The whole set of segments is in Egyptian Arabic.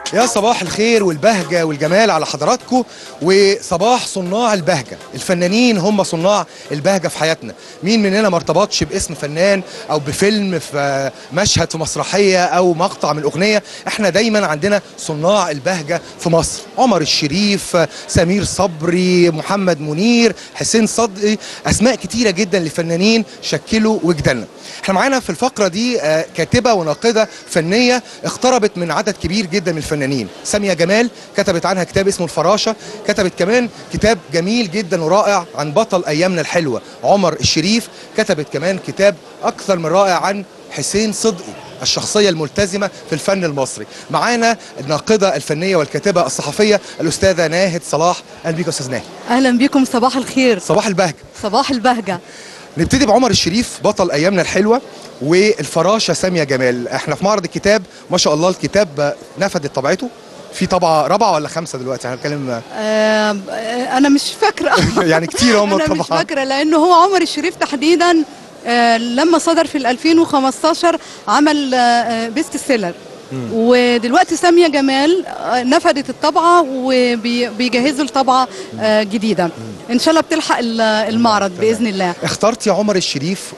يا صباح الخير والبهجة والجمال على حضراتكم وصباح صناع البهجة الفنانين هم صناع البهجة في حياتنا مين مننا ما ارتبطش باسم فنان أو بفيلم في مشهد في مسرحية أو مقطع من أغنية احنا دايما عندنا صناع البهجة في مصر عمر الشريف سمير صبري محمد منير حسين صدقي أسماء كتيرة جدا لفنانين شكلوا وجداننا احنا معانا في الفقرة دي آه، كاتبة وناقدة فنية اقتربت من عدد كبير جدا من الفنانين سامية جمال كتبت عنها كتاب اسمه الفراشة كتبت كمان كتاب جميل جدا ورائع عن بطل أيامنا الحلوة عمر الشريف كتبت كمان كتاب أكثر من رائع عن حسين صدقي الشخصية الملتزمة في الفن المصري معانا الناقدة الفنية والكاتبة الصحفية الأستاذة ناهد صلاح أهلا بيك يا أستاذ ناهد اهلا بكم صباح الخير صباح البهجة صباح البهجه نبتدي بعمر الشريف بطل ايامنا الحلوه والفراشه ساميه جمال احنا في معرض الكتاب ما شاء الله الكتاب نفدت طبعته في طبعه رابعه ولا خمسه دلوقتي احنا بنتكلم آه آه، انا مش فاكره يعني كتير هم انا مش طبعا فاكره لانه هو عمر الشريف تحديدا آه لما صدر في ال 2015 عمل آه، آه بيست سيلر ودلوقتي ساميه جمال آه، نفدت الطبعه وبيجهزوا الطبعه آه جديده ان شاء الله بتلحق ال- المعرض باذن الله اخترتي عمر الشريف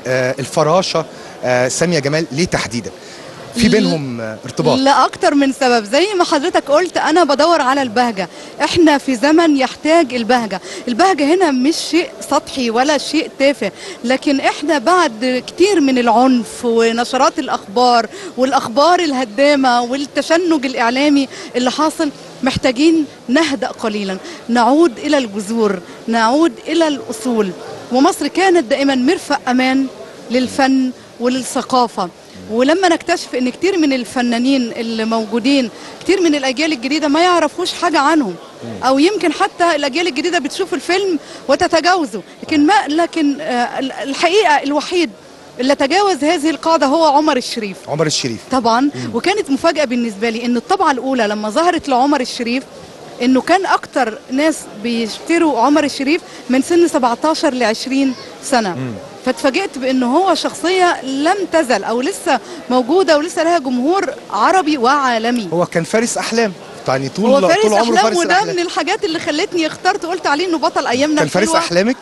والفراشه آه، ساميه جمال ليه تحديدا في بينهم آه، ارتباط لا اكتر من سبب زي ما حضرتك قلت انا بدور على البهجه احنا في زمن يحتاج البهجه البهجه هنا مش شيء سطحي ولا شيء تافه لكن احنا بعد كتير من العنف ونشرات الاخبار والاخبار الهدامه والتشنج الاعلامي اللي حاصل محتاجين نهدأ قليلا نعود الى الجذور نعود الى الاصول ومصر كانت دائما مرفأ امان للفن وللثقافه ولما نكتشف ان كتير من الفنانين اللي موجودين كتير من الاجيال الجديده ما يعرفوش حاجه عنهم او يمكن حتى الاجيال الجديده بتشوف الفيلم وتتجاوزه لكن ما لكن آه، الحقيقه الوحيد اللي تجاوز هذه القاعده هو عمر الشريف عمر الشريف طبعا وكانت مفاجاه بالنسبه لي ان الطبعه الاولى لما ظهرت لعمر الشريف انه كان اكتر ناس بيشتروا عمر الشريف من سن 17 ل 20 سنه فاتفاجئت بانه هو شخصيه لم تزل او لسه موجوده ولسه لها جمهور عربي وعالمي هو كان فارس احلام يعني طول هو فارس طول عمره احلام فارس وده الاحلام من الحاجات اللي خلتني اخترت قلت عليه انه بطل ايامنا كان فارس الحلوة. احلامك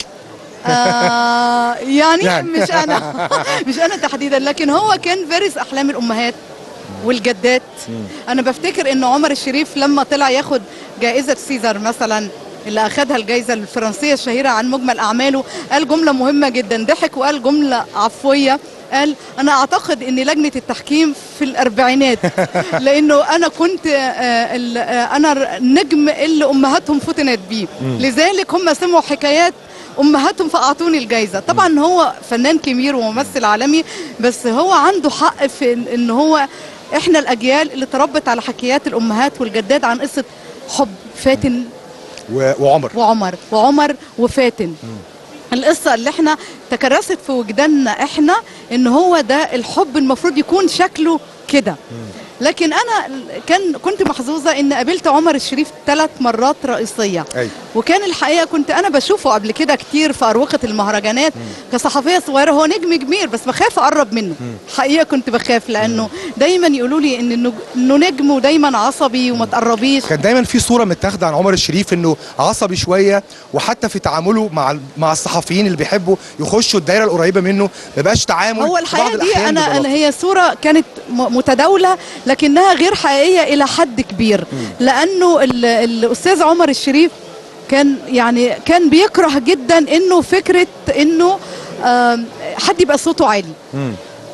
آه يعني, يعني. مش انا مش انا تحديدا لكن هو كان فارس احلام الامهات والجدات انا بفتكر ان عمر الشريف لما طلع ياخد جائزه سيزر مثلا اللي اخذها الجائزه الفرنسيه الشهيره عن مجمل اعماله قال جمله مهمه جدا ضحك وقال جمله عفويه قال انا اعتقد ان لجنه التحكيم في الاربعينات لانه انا كنت آه، ال- آه، انا النجم اللي امهاتهم فتنت بيه لذلك هم سمعوا حكايات امهاتهم فاعطوني الجائزه طبعا هو فنان كبير وممثل عالمي بس هو عنده حق في ان إن هو احنا الاجيال اللي تربت على حكايات الامهات والجدات عن قصه حب فاتن و- وعمر وعمر وعمر وفاتن القصة اللي احنا تكرست في وجداننا احنا ان هو ده الحب المفروض يكون شكله كده لكن انا كان كنت محظوظة ان قابلت عمر الشريف ثلاث مرات رئيسية ايوه وكان الحقيقه كنت انا بشوفه قبل كده كتير في اروقه المهرجانات كصحفيه صغيره هو نجم كبير بس بخاف اقرب منه حقيقه كنت بخاف لانه دايما يقولوا لي ان النج- انه نجم ودايما عصبي وما تقربيش كان دايما في صوره متاخده عن عمر الشريف انه عصبي شويه وحتى في تعامله مع مع الصحفيين اللي بيحبوا يخشوا الدايره القريبه منه ما بقاش تعامل هو في بعض الحقيقه دي الأحيان انا ببلاطة. انا هي صوره كانت م- متداوله لكنها غير حقيقيه الى حد كبير لانه ال- الاستاذ عمر الشريف كان يعني كان بيكره جدا انه فكره انه آم، حد يبقى صوته عالي مم.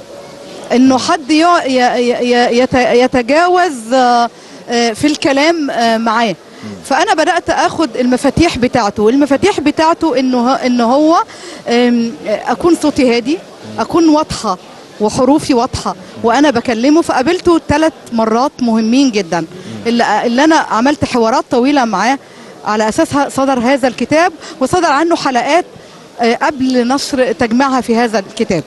انه حد يع- ي- ي- يت- يتجاوز آه، آه، في الكلام آه، معاه فانا بدات اخد المفاتيح بتاعته المفاتيح بتاعته انه ه- ان هو آم، اكون صوتي هادي اكون واضحه وحروفي واضحه وانا بكلمه فقابلته ثلاث مرات مهمين جدا اللي, اللي انا عملت حوارات طويله معاه على اساسها صدر هذا الكتاب وصدر عنه حلقات آه، قبل نشر تجميعها في هذا الكتاب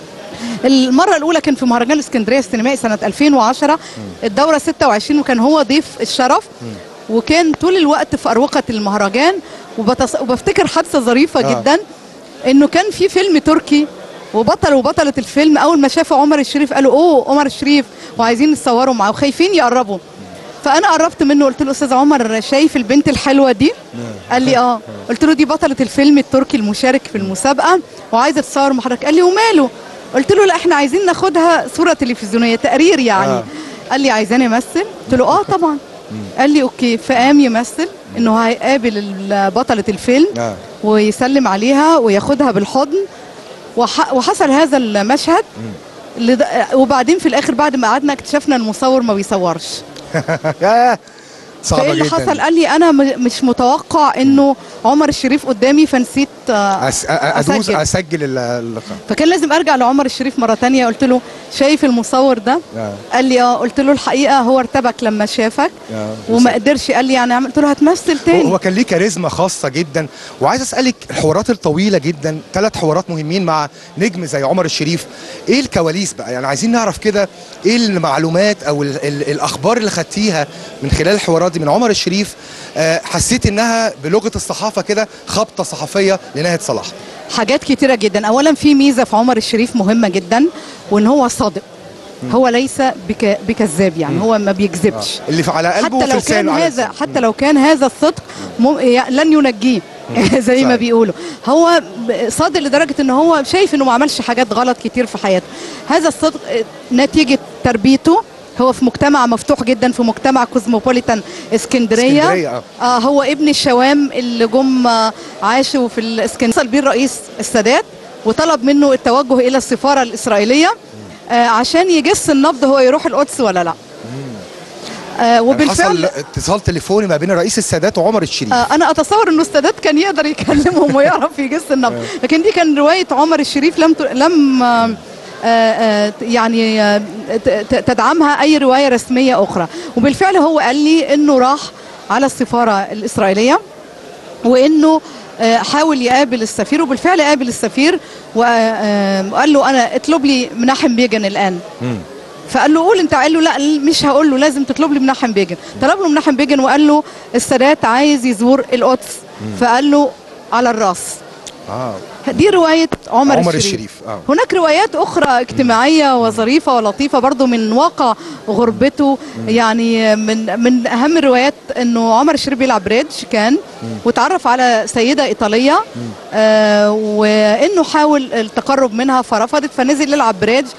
المرة الأولى كان في مهرجان الإسكندرية السينمائي سنة 2010 الدورة 26 وكان هو ضيف الشرف وكان طول الوقت في أروقة المهرجان وبتص... وبفتكر حادثة ظريفة آه. آه. جدا إنه كان في فيلم تركي وبطل وبطلة الفيلم أول ما شافوا عمر الشريف قالوا أوه عمر الشريف وعايزين يتصوروا معاه وخايفين يقربوا فانا قربت منه قلت له استاذ عمر شايف البنت الحلوه دي قال لي اه قلت له دي بطله الفيلم التركي المشارك في المسابقه وعايزه تتصور مع حضرتك قال لي وماله قلت له لا احنا عايزين ناخدها صوره تلفزيونيه تقرير يعني آه. قال لي عايزاني امثل قلت له اه طبعا قال لي اوكي فقام يمثل انه هيقابل ال- بطله الفيلم آه. ويسلم عليها وياخدها بالحضن وح وحصل هذا المشهد لد... وبعدين في الاخر بعد ما قعدنا اكتشفنا المصور ما بيصورش ياه، صعبه فايه اللي جدا حصل قال لي انا م- مش متوقع انه عمر الشريف قدامي فنسيت آه، أس... أ- ادوس أسجل. اسجل ال- اللقاء فكان لازم ارجع لعمر الشريف مره تانية قلت له شايف المصور ده آه. قال لي اه قلت له الحقيقه هو ارتبك لما شافك آه. وما قدرش قال لي يعني عمل- قلت له هتمثل هو تاني هو كان ليه كاريزما خاصة جدا وعايز اسألك الحوارات الطويلة جدا ثلاث حوارات مهمين مع نجم زي عمر الشريف ايه الكواليس بقى يعني عايزين نعرف كده ايه المعلومات او ال ال الاخبار اللي خدتيها من خلال الحوارات دي من عمر الشريف آه حسيت انها بلغة الصحافة كده خبطة صحفية لنهاية صلاح حاجات كتيرة جدا أولا في ميزة في عمر الشريف مهمة جدا وإن هو صادق هو ليس بك بكذاب يعني هو ما بيكذبش اللي في على قلبه حتى وفي لو كان لسانه على هذا لسانه. حتى لو كان هذا الصدق مم... يع- لن ينجيه زي ما صحيح. بيقولوا هو ب- صادق لدرجه ان هو شايف انه ما عملش حاجات غلط كتير في حياته هذا الصدق آه، نتيجه تربيته هو في مجتمع مفتوح جدا في مجتمع كوزموبوليتان اسكندريه, اسكندرية، آه. آه هو ابن الشوام اللي جم آه، عاشوا في الاسكندريه اتصل بيه الرئيس السادات وطلب منه التوجه الى السفاره الاسرائيليه آه عشان يجس النبض هو يروح القدس ولا لا آه يعني وبالفعل حصل اتصال تليفوني ما بين رئيس السادات وعمر الشريف آه انا اتصور انه السادات كان يقدر يكلمهم ويعرف يجس النبض لكن دي كان روايه عمر الشريف لم ت... لم آه آه يعني آه ت- ت- تدعمها اي روايه رسميه اخرى وبالفعل هو قال لي انه راح على السفاره الاسرائيليه وانه آه، حاول يقابل السفير وبالفعل قابل السفير و- آه، وقال له انا اطلب لي مناحم بيجن الان فقال له قول انت قال له لا مش هقول له لازم تطلب لي مناحم بيجن طلب له مناحم بيجن وقال له السادات عايز يزور القدس فقال له على الراس اه دي رواية عمر, عمر الشريف, الشريف، آه. هناك روايات أخرى اجتماعية وظريفة ولطيفة برضو من واقع غربته يعني من من أهم الروايات أنه عمر الشريف بيلعب بريدج كان وتعرف على سيدة إيطالية آه وأنه حاول التقرب منها فرفضت فنزل يلعب بريدج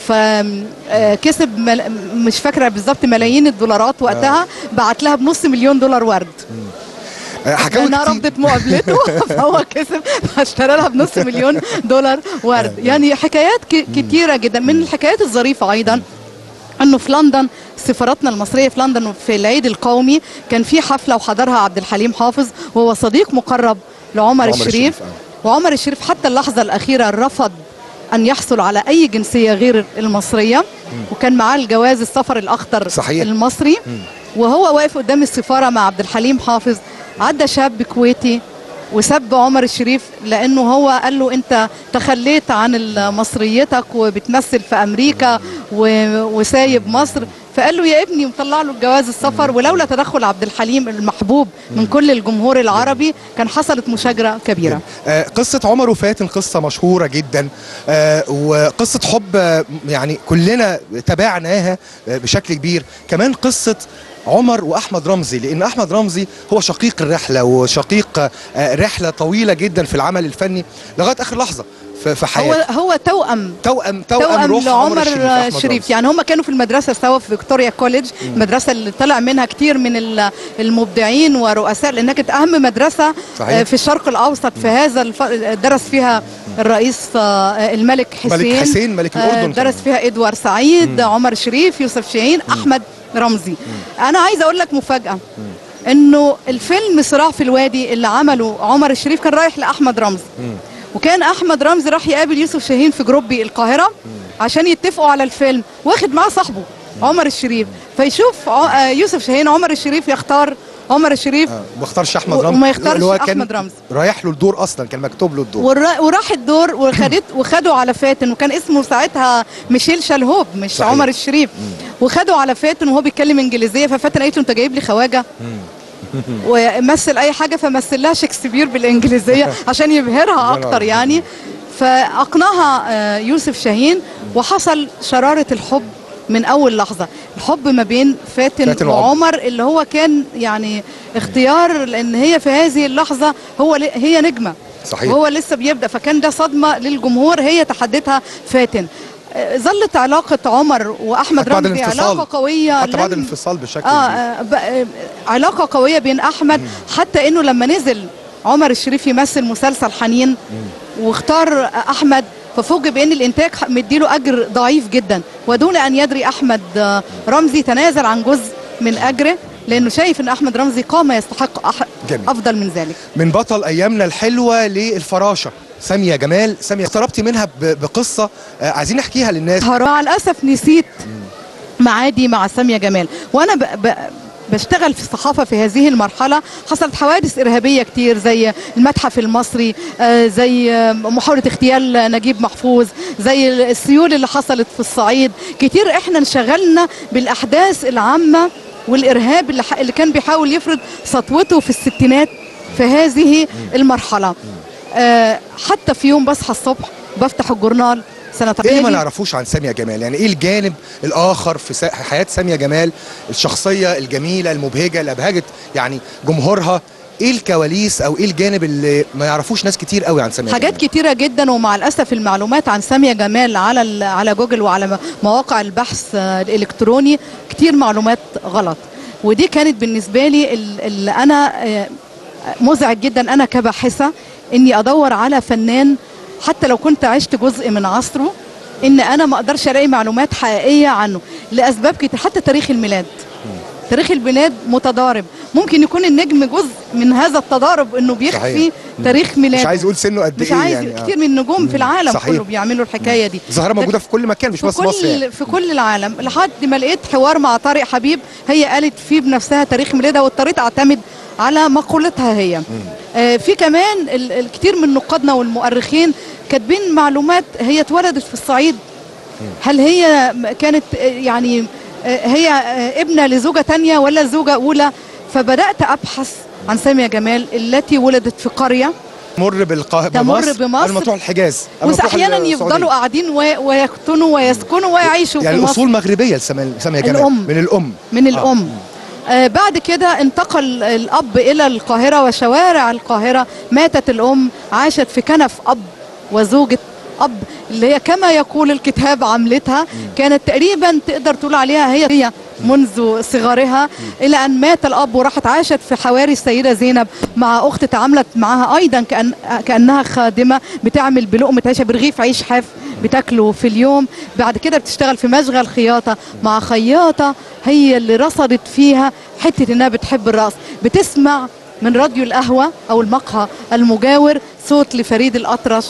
فكسب مل... مش فاكره بالظبط ملايين الدولارات وقتها بعت لها بنص مليون دولار ورد آه، حكاوي لانها كتير. رفضت مقابلته فهو كسب فاشترى لها بنص مليون دولار ورد يعني حكايات ك- كتيره جدا من الحكايات الظريفه ايضا انه في لندن سفارتنا المصريه في لندن في العيد القومي كان في حفله وحضرها عبد الحليم حافظ وهو صديق مقرب لعمر عمر الشريف الشريف، آه. وعمر الشريف حتى اللحظه الاخيره رفض ان يحصل على اي جنسيه غير المصريه وكان معاه الجواز السفر الاخضر صحيح. المصري وهو واقف قدام السفاره مع عبد الحليم حافظ عدى شاب كويتي وسب عمر الشريف لانه هو قال له انت تخليت عن مصريتك وبتمثل في امريكا و- وسايب مصر فقال له يا ابني مطلع له الجواز السفر ولولا تدخل عبد الحليم المحبوب من كل الجمهور العربي كان حصلت مشاجره كبيره آه، قصة عمر وفاتن قصة مشهورة جدا آه، وقصة حب آه، يعني كلنا تابعناها آه، بشكل كبير كمان قصة عمر واحمد رمزي لان احمد رمزي هو شقيق الرحله وشقيق آه، رحله طويله جدا في العمل الفني لغايه اخر لحظه في في هو حياته هو توأم توأم توأم توأم روح لعمر الشريف أحمد الشريف رمزي. يعني هم كانوا في المدرسه سوا في فيكتوريا كوليدج المدرسه اللي طلع منها كتير من ال- المبدعين ورؤساء لانها كانت اهم مدرسه صحيح. آه، في الشرق الاوسط في هذا الف... درس فيها الرئيس آه، الملك حسين ملك حسين، ملك آه، الأردن درس كمان. فيها ادوار سعيد عمر شريف يوسف شاهين احمد رمزي انا عايزه اقول لك مفاجاه انه الفيلم صراع في الوادي اللي عمله عمر الشريف كان رايح لاحمد رمزي وكان احمد رمزي راح يقابل يوسف شاهين في جروبي القاهره عشان يتفقوا على الفيلم واخد معاه صاحبه عمر الشريف فيشوف ع- آه، يوسف شاهين عمر الشريف يختار عمر الشريف آه، ما اختارش احمد و- رمزي وما يختارش اللي هو كان أحمد رمزي. رايح له الدور اصلا كان مكتوب له الدور ورا- وراح الدور وخدت وخدوا على فاتن وكان اسمه ساعتها ميشيل شالهوب مش صحيح. عمر الشريف وخدوا على فاتن وهو بيتكلم انجليزيه ففاتن قالت له انت جايب لي خواجه ومثل اي حاجه فمثل لها شكسبير بالانجليزيه عشان يبهرها اكتر يعني فاقنعها آه، يوسف شاهين وحصل شراره الحب من اول لحظه الحب ما بين فاتن, فاتن وعمر. وعمر اللي هو كان يعني اختيار لان هي في هذه اللحظه هو ل- هي نجمه صحيح. وهو لسه بيبدا فكان ده صدمه للجمهور هي تحدتها فاتن آه، ظلت علاقه عمر واحمد حتى بعد رمزي الانفصال. علاقه قويه حتى بعد لم- الانفصال بشكل آه, كبير. آه ب- آه، علاقه قويه بين احمد حتى انه لما نزل عمر الشريف يمثل مسلسل حنين واختار احمد ففوجئ بان الانتاج مديله اجر ضعيف جدا ودون ان يدري احمد آه، رمزي تنازل عن جزء من اجره لانه شايف ان احمد رمزي قامه يستحق أح- جميل. افضل من ذلك من بطل ايامنا الحلوه للفراشه ساميه جمال ساميه اقتربتي منها ب- بقصه آه، عايزين نحكيها للناس مع الاسف نسيت معادي مع ساميه جمال وانا ب... ب... بشتغل في الصحافة في هذه المرحلة حصلت حوادث إرهابية كتير زي المتحف المصري آه، زي آه، محاولة اغتيال نجيب محفوظ زي السيول اللي حصلت في الصعيد كتير احنا انشغلنا بالأحداث العامة والإرهاب اللي, ح... اللي كان بيحاول يفرض سطوته في الستينات في هذه المرحلة آه، حتى في يوم بصحى الصبح بفتح الجورنال سنة ايه ما طبيعي نعرفوش عن ساميه جمال يعني ايه الجانب الاخر في سا- حياه ساميه جمال الشخصيه الجميله المبهجه اللي ابهجت يعني جمهورها ايه الكواليس او ايه الجانب اللي ما يعرفوش ناس كتير قوي عن ساميه حاجات جمال؟ كتيرة جدا ومع الأسف المعلومات عن سامية جمال على ال- على جوجل وعلى م- مواقع البحث آه، الإلكتروني كتير معلومات غلط ودي كانت بالنسبة لي ال- اللي أنا آه، مزعج جدا أنا كباحثة إني أدور على فنان حتى لو كنت عشت جزء من عصره إن أنا ما أقدرش ألاقي معلومات حقيقية عنه لأسباب كتير حتى تاريخ الميلاد تاريخ البلاد متضارب ممكن يكون النجم جزء من هذا التضارب انه بيخفي صحيح. تاريخ ميلاده مش عايز اقول سنه قد مش ايه عايز يعني آه. كتير من النجوم في العالم صحيح. كله بيعملوا الحكايه دي ظاهره موجوده في كل مكان مش في بس مصر كل يعني. في كل العالم لحد ما لقيت حوار مع طارق حبيب هي قالت فيه بنفسها تاريخ ميلادها واضطريت اعتمد على مقولتها هي آه في كمان ال- الكثير من نقادنا والمؤرخين كاتبين معلومات هي اتولدت في الصعيد هل هي م- كانت آه، يعني آه، هي آه، ابنة لزوجة تانية ولا زوجة أولى فبدأت أبحث عن سامية جمال التي ولدت في قرية تمر بالقاهره تمر بمصر. قبل ما تروح الحجاز قبل ما بس تروح احيانا السعودية. يفضلوا قاعدين وي- ويكتنوا ويسكنوا ويعيشوا يعني في مصر الاصول مغربيه لساميه سامية جمال الأم. من الام من الام آه بعد كده انتقل الاب الى القاهره وشوارع القاهره ماتت الام عاشت في كنف اب وزوجة اب اللي هي كما يقول الكتاب عملتها كانت تقريبا تقدر تقول عليها هي هي منذ صغرها الى ان مات الاب وراحت عاشت في حواري السيده زينب مع اخت تعاملت معها ايضا كأن كانها خادمه بتعمل بلقمه عيشها برغيف عيش حاف بتاكله في اليوم بعد كده بتشتغل في مشغل خياطه مع خياطه هي اللي رصدت فيها حته انها بتحب الرقص بتسمع من راديو القهوه او المقهى المجاور صوت لفريد الاطرش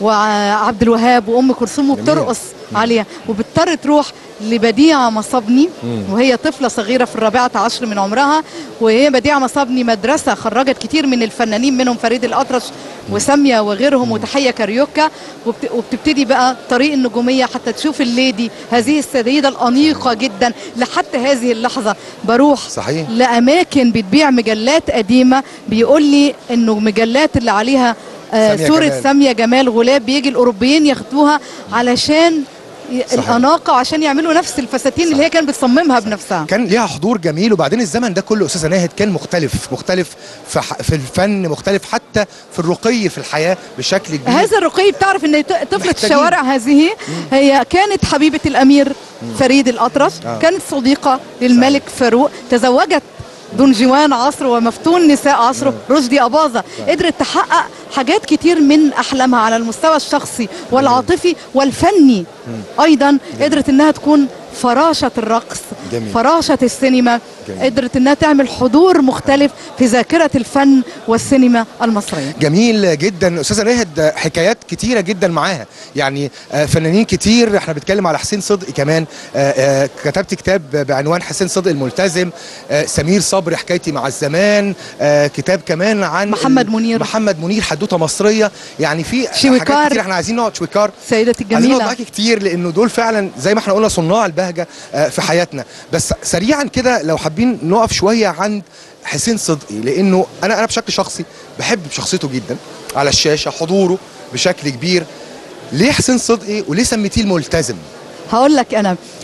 وعبد الوهاب وام كلثوم وبترقص عليها وبتضطر تروح لبديعه مصابني وهي طفله صغيره في الرابعه عشر من عمرها وهي بديعه مصابني مدرسه خرجت كتير من الفنانين منهم فريد الاطرش وساميه وغيرهم وتحيه كاريوكا وبت- وبتبتدي بقى طريق النجوميه حتى تشوف الليدي هذه السيده الانيقه جدا لحتى هذه اللحظه بروح صحيح. لاماكن بتبيع مجلات قديمه بيقول لي انه مجلات اللي عليها آه سامية صوره جمال. ساميه جمال غلاب بيجي الاوروبيين ياخدوها علشان ي- صحيح. الاناقه وعشان يعملوا نفس الفساتين اللي هي كانت بتصممها بنفسها كان ليها حضور جميل وبعدين الزمن ده كله استاذه ناهد كان مختلف مختلف في, ح... في الفن مختلف حتى في الرقي في الحياه بشكل كبير هذا الرقي بتعرف ان ط- طفله محتاجين. الشوارع هذه هي كانت حبيبه الامير فريد الاطرش آه. كانت صديقه للملك فاروق تزوجت دون جوان عصره ومفتون نساء عصره رشدي أباظة قدرت تحقق حاجات كتير من أحلامها على المستوى الشخصي والعاطفي والفني أيضا قدرت إنها تكون فراشة الرقص جميل. فراشة السينما جميل. قدرت إنها تعمل حضور مختلف في ذاكرة الفن والسينما المصرية جميل جدا استاذه ناهد حكايات كتيره جدا معاها يعني آه، فنانين كتير احنا بنتكلم على حسين صدقي كمان آه، آه، كتبت كتاب بعنوان حسين صدقي الملتزم آه، سمير صبري حكايتي مع الزمان آه، كتاب كمان عن محمد ال- منير. محمد منير حدوته مصريه يعني في شويكار. حاجات كتير احنا عايزين نقعد شويكار سيدتي عايزين نقعد الجميلة معاكي كتير لانه دول فعلا زي ما احنا قلنا صناع البهجه آه، في حياتنا بس سريعا كده لو حابين نقف شويه عند حسين صدقي لانه انا انا بشكل شخصي بحب شخصيته جدا على الشاشه حضوره بشكل كبير ليه حسين صدقي وليه سميتيه الملتزم هقول لك انا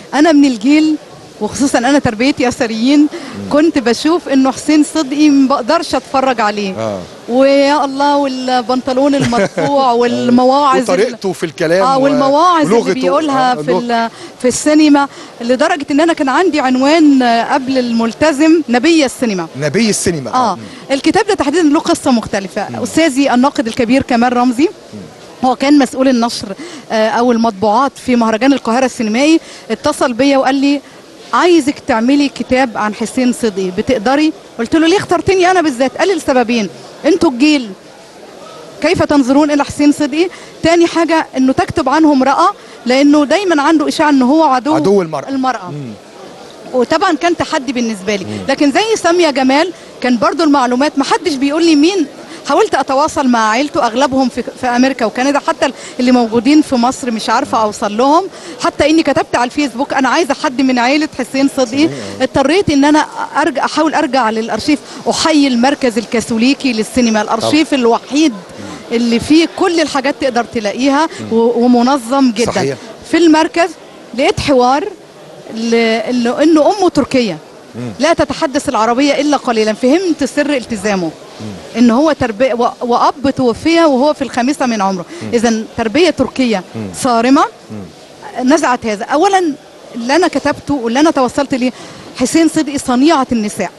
انا من الجيل وخصوصا انا تربيتي اثريين كنت بشوف انه حسين صدقي ما بقدرش اتفرج عليه اه ويا الله والبنطلون المرفوع والمواعظ ال- وطريقته في الكلام اه و- والمواعظ اللي ولغته. بيقولها آه، في لغ- ال- في السينما لدرجه ان انا كان عندي عنوان آه، قبل الملتزم نبي السينما نبي السينما اه الكتاب ده تحديدا له قصه مختلفه استاذي الناقد الكبير كمال رمزي هو كان مسؤول النشر آه، او المطبوعات في مهرجان القاهره السينمائي اتصل بيا وقال لي عايزك تعملي كتاب عن حسين صدقي بتقدري قلت له ليه اخترتني انا بالذات قال لي لسببين انتوا الجيل كيف تنظرون الى حسين صدقي تاني حاجه انه تكتب عنه امراه لانه دايما عنده اشاعه انه هو عدو عدو المرأة. المراه وطبعا كان تحدي بالنسبه لي لكن زي ساميه جمال كان برضو المعلومات ما حدش بيقول لي مين حاولت اتواصل مع عيلته اغلبهم في, في امريكا وكندا حتى اللي موجودين في مصر مش عارفه اوصل لهم حتى اني كتبت على الفيسبوك انا عايزه حد من عيله حسين صدقي اضطريت ان انا ارجع احاول ارجع للارشيف احيي المركز الكاثوليكي للسينما الارشيف الوحيد اللي فيه كل الحاجات تقدر تلاقيها و- ومنظم جدا صحيح. في المركز لقيت حوار ل- انه انه امه تركيه لا تتحدث العربيه الا قليلا فهمت سر التزامه ان هو تربيه و- واب توفي وهو في الخامسه من عمره اذا تربيه تركيه صارمه نزعت هذا اولا اللي انا كتبته واللي انا توصلت ليه حسين صدقي صنيعه النساء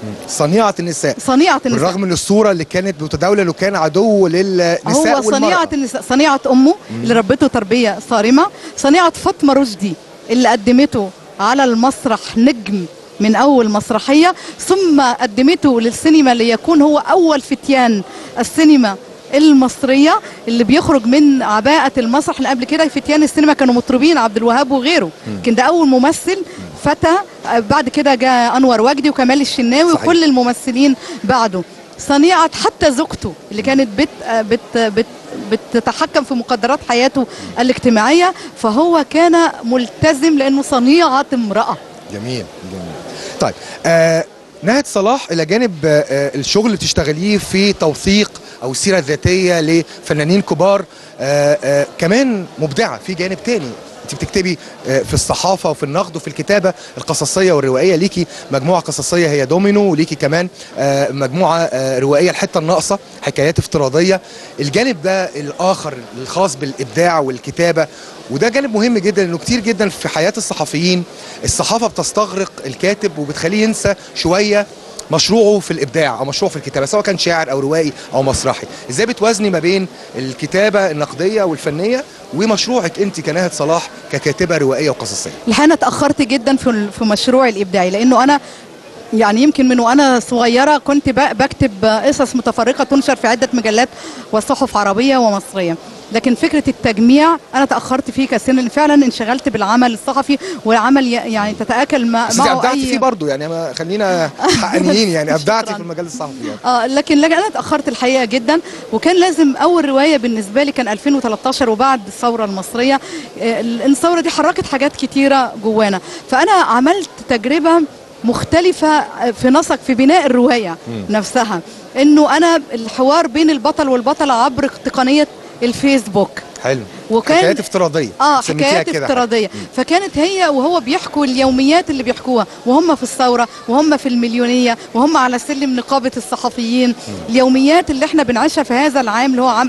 صنيعة النساء صنيعه النساء بالرغم من الصورة اللي كانت متداولة انه كان عدو للنساء هو والمرأة صنيعة النساء صنيعة أمه اللي ربته تربية صارمة صنيعة فاطمة رشدي اللي قدمته على المسرح نجم من أول مسرحية ثم قدمته للسينما ليكون هو أول فتيان السينما المصرية اللي بيخرج من عباءة المسرح اللي قبل كده فتيان السينما كانوا مطربين عبد الوهاب وغيره كان ده أول ممثل فتى آه، بعد كده جاء أنور وجدي وكمال الشناوي صحيح. وكل الممثلين بعده صنيعة حتى زوجته اللي كانت بت بت بت بتتحكم في مقدرات حياته الاجتماعية فهو كان ملتزم لأنه صنيعة امرأة جميل جميل طيب آه نهد صلاح الى جانب آه آه، الشغل اللي بتشتغليه في توثيق او السيره الذاتيه لفنانين كبار آه آه كمان مبدعه في جانب تاني انت بتكتبي آه في الصحافه وفي النقد وفي الكتابه القصصيه والروائيه ليكي مجموعه قصصيه هي دومينو وليكي كمان آه مجموعه آه روائيه الحته الناقصه حكايات افتراضيه الجانب ده الاخر الخاص بالابداع والكتابه وده جانب مهم جدا انه كتير جدا في حياه الصحفيين الصحافه بتستغرق الكاتب وبتخليه ينسى شويه مشروعه في الابداع او مشروعه في الكتابه سواء كان شاعر او روائي او مسرحي ازاي بتوازني ما بين الكتابه النقديه والفنيه ومشروعك انت كناهد صلاح ككاتبه روائيه وقصصيه الحقيقة أنا اتأخرت جدا في ال- في مشروعي الإبداعي لأنه أنا يعني يمكن من وأنا صغيرة كنت ب- بكتب قصص متفرقة تنشر في عدة مجلات وصحف عربية ومصرية لكن فكرة التجميع أنا تأخرت فيه كثيرا لأن فعلا انشغلت بالعمل الصحفي والعمل ي- يعني تتآكل مع بس انت معه ابدعت أي فيه برضه يعني ما خلينا حقانيين يعني ابدعتي شكراً. في المجال الصحفي يعني اه لكن لكن انا اتاخرت الحقيقه جدا وكان لازم اول روايه بالنسبه لي كان 2013 وبعد الثوره المصريه آه، الثوره دي حركت حاجات كتيره جوانا فانا عملت تجربه مختلفة آه، في نسق في بناء الرواية نفسها انه انا الحوار بين البطل والبطلة عبر تقنية الفيسبوك حلو وكان- حكايات افتراضيه اه سميتيها حكايات كده. افتراضيه فكانت هي وهو بيحكوا اليوميات اللي بيحكوها وهم في الثوره وهم في المليونيه وهم على سلم نقابه الصحفيين اليوميات اللي احنا بنعيشها في هذا العام اللي هو عام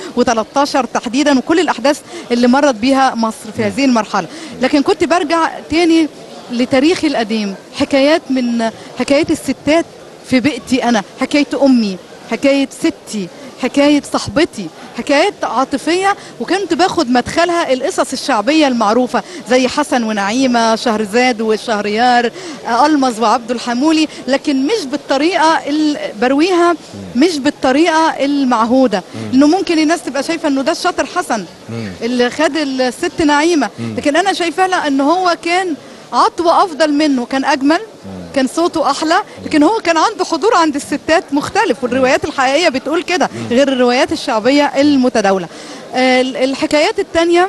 2013 تحديدا وكل الاحداث اللي مرت بيها مصر في هذه المرحله لكن كنت برجع تاني لتاريخي القديم حكايات من حكايات الستات في بيئتي انا حكايه امي حكايه ستي حكايه صاحبتي حكايات عاطفيه وكنت باخد مدخلها القصص الشعبيه المعروفه زي حسن ونعيمه شهرزاد والشهريار آه، المز وعبد الحمولي لكن مش بالطريقه اللي برويها مش بالطريقه المعهوده انه ممكن الناس تبقى شايفه انه ده الشاطر حسن اللي خد الست نعيمه لكن انا شايفه لا ان هو كان عطوة أفضل منه كان أجمل كان صوته أحلى لكن هو كان عنده حضور عند الستات مختلف والروايات الحقيقية بتقول كده غير الروايات الشعبية المتداولة آه، الحكايات التانية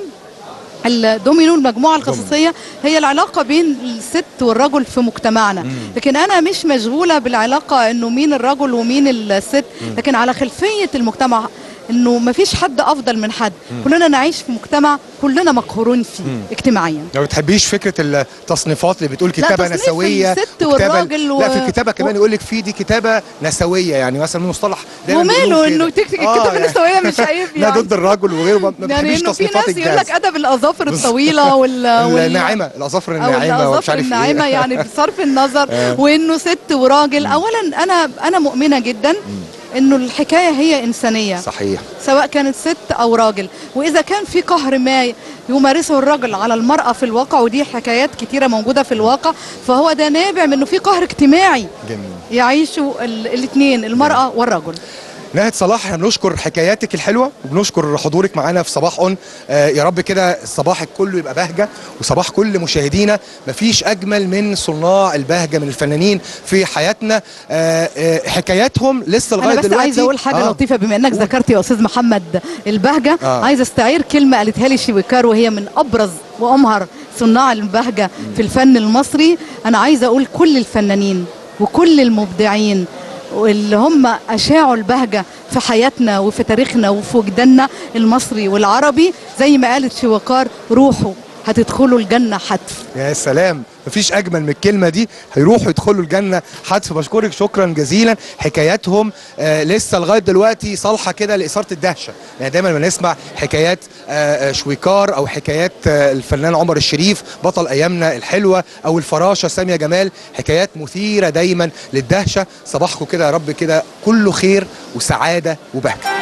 الدومينو المجموعة القصصية هي العلاقة بين الست والرجل في مجتمعنا لكن أنا مش مشغولة بالعلاقة إنه مين الرجل ومين الست لكن على خلفية المجتمع انه ما فيش حد افضل من حد كلنا نعيش في مجتمع كلنا مقهورون فيه اجتماعيا ما بتحبيش فكره التصنيفات اللي بتقول كتابه تصنيف نسويه الست وكتابة- والراجل و- لا في الكتابه كمان و- يقول لك في دي كتابه نسويه يعني مثلا مصطلح دايما وماله بيقولوا انه كده. تكتب آه، الكتابه يعني- النسويه مش عيب لا يعني ضد الرجل وغيره ما ما يعني بتحبيش انه في تصنيفات ناس يقول لك الجاز ادب الاظافر بص- الطويله وال وال- الناعمه الاظافر او الناعمه ومش الاظافر عارف الناعمه ايه يعني بصرف النظر وانه ست وراجل اولا انا انا مؤمنه جدا انه الحكايه هي انسانيه صحيح سواء كانت ست او راجل واذا كان في قهر ما يمارسه الرجل على المراه في الواقع ودي حكايات كتيره موجوده في الواقع فهو ده نابع من انه في قهر اجتماعي جميل يعيشوا الاثنين المراه والرجل نهد صلاح احنا بنشكر حكاياتك الحلوه وبنشكر حضورك معانا في صباح اون آه يا رب كده صباحك كله يبقى بهجه وصباح كل مشاهدينا مفيش اجمل من صناع البهجه من الفنانين في حياتنا آه آه حكاياتهم لسه لغايه انا بس دلوقتي عايزه اقول حاجه آه. لطيفه بما انك ذكرت يا استاذ محمد البهجه آه. عايزه استعير كلمه قالتها لي شويكار وهي من ابرز وامهر صناع البهجه في الفن المصري انا عايزه اقول كل الفنانين وكل المبدعين واللي هم اشاعوا البهجه في حياتنا وفي تاريخنا وفي وجداننا المصري والعربي زي ما قالت شويكار روحوا هتدخلوا الجنه حتف يا سلام مفيش اجمل من الكلمه دي هيروحوا يدخلوا الجنه حتف بشكرك شكرا جزيلا حكاياتهم آه لسه لغايه دلوقتي صالحه كده لاثاره الدهشه يعني دايما لما نسمع حكايات آه آه، شويكار او حكايات آه الفنان عمر الشريف بطل ايامنا الحلوه او الفراشه ساميه جمال حكايات مثيره دايما للدهشه صباحكم كده يا رب كده كله خير وسعاده وبهجه